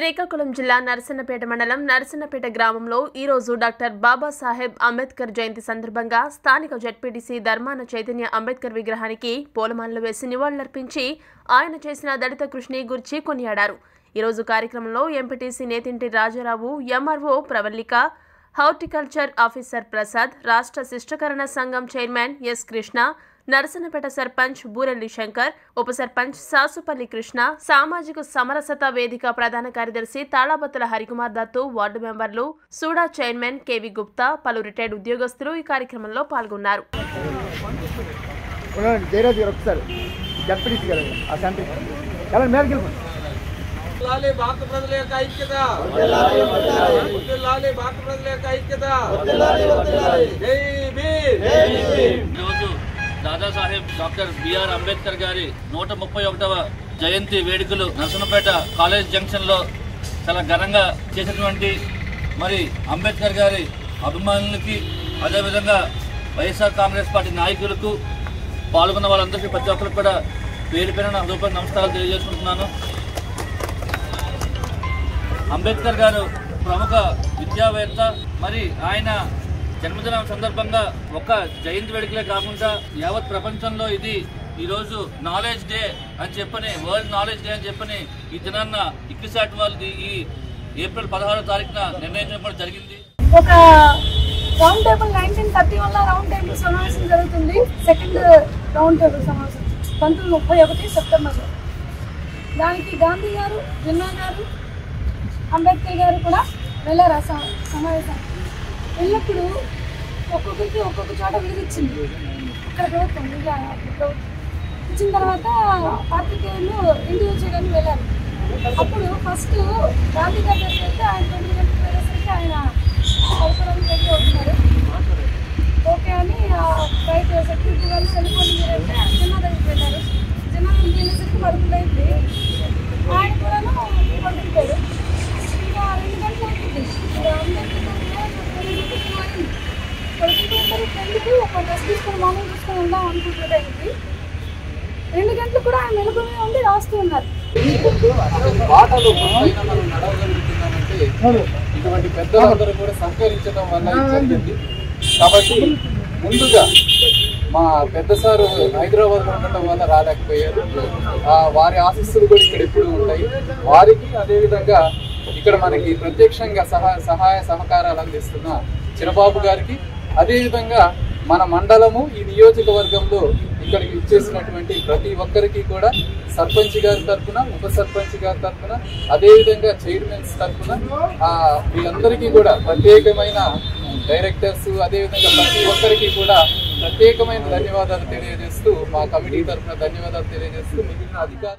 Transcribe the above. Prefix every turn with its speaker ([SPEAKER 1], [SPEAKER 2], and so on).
[SPEAKER 1] శ్రీకాకుళం జిల్లా నరసన్నపేట మండలం నరసన్నపేట గ్రామంలో ఈరోజు డాక్టర్ బాబాసాహెబ్ అంబేద్కర్ జయంతి సందర్భంగా స్థానిక జడ్పీటీసీ ధర్మాన చైతన్య అంబేద్కర్ విగ్రహానికి పూలమాలలు వేసి నివాళులర్పించి ఆయన చేసిన దళిత కృషిని గురించి కొనియాడారు ఈరోజు కార్యక్రమంలో MPTC Nethinti Rajarao MRO Pravallika horticulture officer Prasad రాష్ట్ర శిష్టకరణ సంఘం చైర్మన్ ఎస్ కృష్ణ నరసనపేట సర్పంచ్ బూరెల్లి శంకర్ ఉప సర్పంచ్ సాసుపల్లి కృష్ణ సామాజిక సమరసత వేదిక ప్రధాన కార్యదర్శి తాళాబత్తుల హరికుమార్ దత్తు వార్డు మెంబర్లు సూడా చైర్మన్ కేవి గుప్తా పలు రిటైర్డ్ ఉద్యోగస్తులు ఈ కార్యక్రమంలో పాల్గొన్నారు
[SPEAKER 2] ఉండండి, జయరాజ్ గారు ఒకసారి జడ్పీటీసీ గారు ఆ సెంటర్ ఎలా మేరకు వెళ్ళిపోండి
[SPEAKER 3] లాలి భారత ప్రజల యొక్క ఐక్యత లాలి భారత ప్రజల యొక్క ఐక్యత జై భీమ్
[SPEAKER 4] ఈరోజు దాదాసాహెబ్ డాక్టర్ బిఆర్ అంబేద్కర్ గారి నూట ముప్పై ఒకటవ జయంతి వేడుకలు నరసనపేట కాలేజ్ జంక్షన్లో చాలా ఘనంగా చేసినటువంటి మరి అంబేద్కర్ గారి అభిమానులకి అదేవిధంగా వైఎస్ఆర్ కాంగ్రెస్ పార్టీ నాయకులకు పాల్గొన్న వాళ్ళందరికీ ప్రతి ఒక్కరికి కూడా పేరు పేరున హృదయపూర్వక నమస్కారాలు తెలియజేసుకుంటున్నాను అంబేద్కర్ గారు ప్రముఖ విద్యావేత్త మరి ఆయన జన్మదినం సందర్భంగా ఒక జయంతి వేడుకలే కాకుండా యావత్ ప్రపంచంలో ఇది ఈరోజు నాలెడ్జ్ డే అని చెప్పని వరల్డ్ నాలెడ్జ్ డే అని చెప్పని ఈ దినాన్న ఇక్కిసాట్ వాళ్ళు ఈ ఏప్రిల్ పదహారో తారీఖున నిర్ణయించడం కూడా జరిగింది
[SPEAKER 5] ఒక round table nineteen thirty one లో రౌండ్ టేబుల్ సమావేశం జరుగుతుంది సెకండ్ రౌండ్ టేబుల్ సమావేశం పంతొమ్మిది ముప్పై ఒకటి సెప్టెంబర్లో దానికి గాంధీ గారు జిన్నా గారు అంబేద్కర్ గారు కూడా వెళ్ళారు ఆ సమ- సమావేశానికి వెళ్ళినప్పుడు ఒక్కొక్కరికి ఒక్కొక్క చోట విడిదిచ్చింది ఇక్కడ ప్రభుత్వం ఇండియా ప్రభుత్వం ఇచ్చిన తర్వాత పాత్రికేయులు ఇండియా చేయడానికి వెళ్ళారు అప్పుడు ఫస్ట్ గాంధీ గారి దగ్గరికి వెళ్తే ఆయన తొమ్మిది గంటలకు వెళ్ళేసరికి ఆయన పడుకోవడానికి రెడీ అవుతున్నారు ఓకే అని బయట సెక్యూరిటీ వాళ్ళు వెళ్ళిపోండి మీరంటే చిన్న దగ్గరికి వెళ్ళారు చిన్న దగ్గరికి వెళ్ళేసరికి పడుకుపోయింది ఆయన కూడా పడుకుంటాడు ఇంకా రెండు గంటలు అవుతుంది పడుకుంటారు ఫ్రెండ్కి ఒక డ్రెస్ తీసుకొని మామూలు తీసుకొని ఉందాం అనుకుంటుంటే ఆయనకి రెండు గంటలు కూడా ఆయన మెలుగునే ఉండి రాస్తూ ఉన్నారు
[SPEAKER 3] బాటలు పైన మనం నడవగలుగుతున్నామంటే ఇటువంటి పెద్దలందరూ కూడా సహకరించడం వల్ల ఇది జరిగింది కాబట్టి ముందుగా మా పెద్ద సారు హైదరాబాద్ ఉండటం వల్ల రాలేకపోయారు ఆ, వారి ఆశీస్సులు కూడా ఇక్కడ ఎప్పుడు ఉంటాయి వారికి అదేవిధంగా ఇక్కడ మనకి ప్రత్యక్షంగా సహాయ సహాయ సహకారాలు అందిస్తున్న చిరబాబు గారికి అదేవిధంగా మన మండలము ఈ నియోజకవర్గంలో ఇక్కడికి ఇచ్చేసినటువంటి ప్రతి ఒక్కరికి కూడా సర్పంచ్ గారి తరఫున ఉప సర్పంచ్ గారి తరఫున అదేవిధంగా చైర్మన్స్ తరఫున ఆ, వీళ్ళందరికీ కూడా ప్రత్యేకమైన డైరెక్టర్స్ అదేవిధంగా ప్రతి ఒక్కరికి కూడా ప్రత్యేకమైన ధన్యవాదాలు తెలియజేస్తూ మా కమిటీ తరఫున ధన్యవాదాలు తెలియజేస్తూ మిగిలిన అధికారులు